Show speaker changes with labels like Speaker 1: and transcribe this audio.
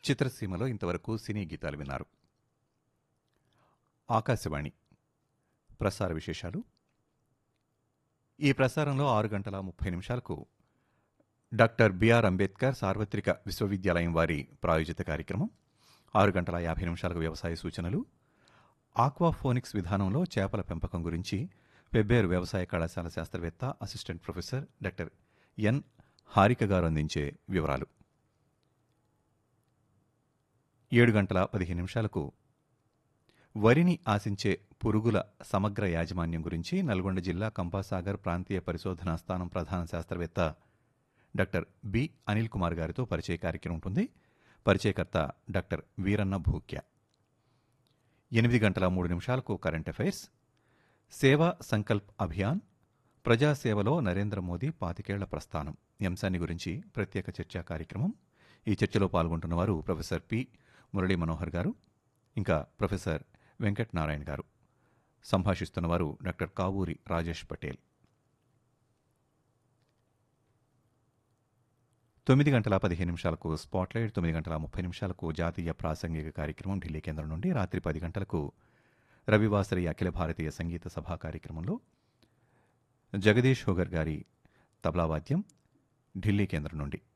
Speaker 1: చిత్రసీమలో ఇంతవరకు సినీ గీతాలు విన్నారు ఆకాశవాణి ప్రసార విశేషాలు ఈ ప్రసారంలో ఆరు గంటల ముప్పై నిమిషాలకు డాక్టర్ బిఆర్ అంబేద్కర్ సార్వత్రిక విశ్వవిద్యాలయం వారి ప్రాయోజిత కార్యక్రమం ఆరు గంటల యాభై నిమిషాలకు వ్యవసాయ సూచనలు ఆక్వాఫోనిక్స్ విధానంలో చేపల పెంపకం గురించి పెబ్బేరు వ్యవసాయ కళాశాల శాస్త్రవేత్త assistant professor doctor N Harika గారు అందించే వివరాలు ఏడు గంటల పదిహేను నిమిషాలకు వరిని ఆశించే పురుగుల సమగ్ర యాజమాన్యం గురించి నల్గొండ జిల్లా కంపాసాగర్ ప్రాంతీయ పరిశోధనా స్థానం ప్రధాన శాస్త్రవేత్త డాక్టర్ బి అనిల్ కుమార్ గారితో పరిచయ కార్యక్రమం ఉంటుంది పరిచయకర్త డాక్టర్ వీరన్న భూక్య ఎనిమిది గంటల మూడు నిమిషాలకు కరెంట్ అఫైర్స్ సేవా సంకల్ప్ అభియాన్ ప్రజాసేవలో నరేంద్ర మోదీ పాతికేళ్ల ప్రస్థానం ఈ అంశాన్ని గురించి ప్రత్యేక చర్చా కార్యక్రమం ఈ చర్చలో పాల్గొంటున్న వారు ప్రొఫెసర్ పి మురళీ మనోహర్ గారు ఇంకా ప్రొఫెసర్ వెంకట్ నారాయణ గారు సంభాషిస్తున్నవారు డాక్టర్ కావూరి రాజేష్ పటేల్ తొమ్మిది గంటల పదిహేను నిమిషాలకు స్పాట్లైట్ తొమ్మిది గంటల ముప్పై నిమిషాలకు జాతీయ ప్రాసంగిక కార్యక్రమం ఢిల్లీ కేంద్రం నుండి రాత్రి పది గంటలకు రవివాసరి అఖిల భారతీయ సంగీత సభా కార్యక్రమంలో జగదీష్ హోగర్ గారి తబలావాద్యం ఢిల్లీ కేంద్రం నుండి